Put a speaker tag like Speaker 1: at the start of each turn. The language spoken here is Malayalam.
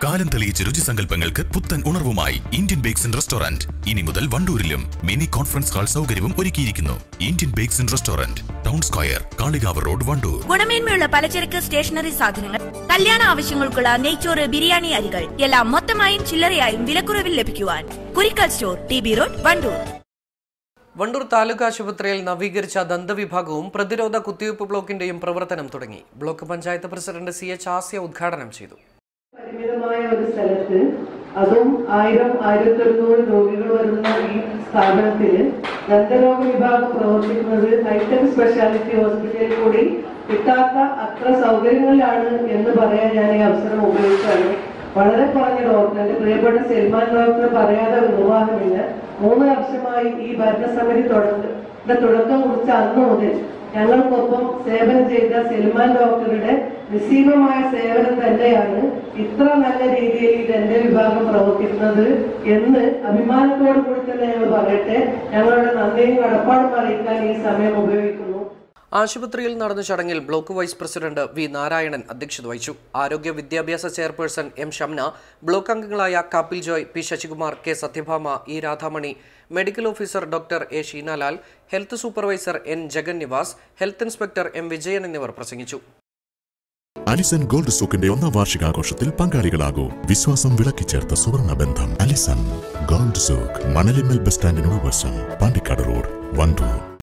Speaker 1: കാലം തെളിയിച്ച രുചിസങ്കല്പങ്ങൾക്ക് പുത്തൻ ഉണർവുമായി ഇന്ത്യൻ ബേക്സ് ആൻഡ് റെസ്റ്റോറന്റ് ഇനി മുതൽ വണ്ടൂരിലും മിനി കോൺഫറൻസ് ഹാൾ സൗകര്യവും ഒരുക്കിയിരിക്കുന്നു Indian bakes and restaurant town square Kalikavu road Wandoor
Speaker 2: ഗുണമേന്മയുള്ള പലചരക്ക് സ്റ്റേഷനറി സാധനങ്ങൾ കല്യാണ ആവശ്യങ്ങൾക്കുള്ള നെയ്ച്ചോറ് ബിരിയാണി അരികൾ എല്ലാം മൊത്തമായും ചില്ലറയായും വിലക്കുറവിൽ ലഭിക്കുവാൻ Kurikkal store T B road Wandoor
Speaker 3: Wandoor താലൂക്ക് ആശുപത്രിയിൽ നവീകരിച്ച ദന്തവിഭാഗവും പ്രതിരോധ കുത്തിവയ്പ് ബ്ലോക്കിന്റെയും പ്രവർത്തനം തുടങ്ങി block panchayat president C H Asya ഉദ്ഘാടനം ചെയ്തു
Speaker 4: പരിമിതമായ ഒരു സ്ഥലത്ത് അതും ആയിരം ആയിരത്തി ഒരുന്നൂറ് രോഗികൾ വരുന്ന ഈ സ്ഥാപനത്തില് ദന്തരോഗ വിഭാഗം പ്രവർത്തിക്കുന്നത് ഹൈടെക് സ്പെഷ്യാലിറ്റി ഹോസ്പിറ്റലിൽ കൂടി കിട്ടാത്ത അത്ര സൗകര്യങ്ങളിലാണ് എന്ന് പറയാൻ ഞാൻ ഈ അവസരം ഉപയോഗിച്ചാണ് വളരെ കുറഞ്ഞ ഡോക്ടർ എന്റെ പ്രിയപ്പെട്ട സൽമാൻ ഡോക്ടർ പറയാതെ നിർവാഹമില്ല മൂന്ന് വർഷമായി ഈ ഭരണസമിതി തുടക്ക തുടക്കം കുറിച്ച അന്ന് മുതൽ ഞങ്ങൾക്കൊപ്പം സേവനം ചെയ്ത സൽമാൻ ഡോക്ടറുടെ നിസ്സീമമായ സേവനം തന്നെയാണ് ഇത്ര നല്ല രീതിയിൽ ഈ ദന്ത വിഭാഗം പ്രവർത്തിക്കുന്നത് എന്ന് അഭിമാനത്തോടു കൂടി തന്നെ ഞങ്ങൾ പറയട്ടെ ഞങ്ങളുടെ നന്ദിയും കടപ്പാടും അറിയിക്കാൻ ഈ സമയം ഉപയോഗിക്കുന്നു
Speaker 3: ആശുപത്രിയിൽ നടന്ന ചടങ്ങിൽ block vice president V Narayanan അധ്യക്ഷത വഹിച്ചു ആരോഗ്യ വിദ്യാഭ്യാസ ചെയർപേഴ്സൺ എം ഷംന ബ്ലോക്ക് അംഗങ്ങളായ Kappil Joy P Sasikumar K Sathyabhama E Radhamani medical officer doctor A Sheenalal health supervisor N Jagan Nivas health inspector M Vijayan എന്നിവർ പ്രസംഗിച്ചു
Speaker 5: അലിസൺ ഗോൾഡ് സൂക്കിന്റെ ഒന്നാം വാർഷികാഘോഷത്തിൽ പങ്കാളികളാകൂ വിശ്വാസം വിളക്കിച്ചേർത്ത സുവർണ ബന്ധം Alison gold souk Manalimal bus സ്റ്റാൻഡിനോട് വശം പാണ്ടിക്കാട് റോഡ് വണ്ടൂർ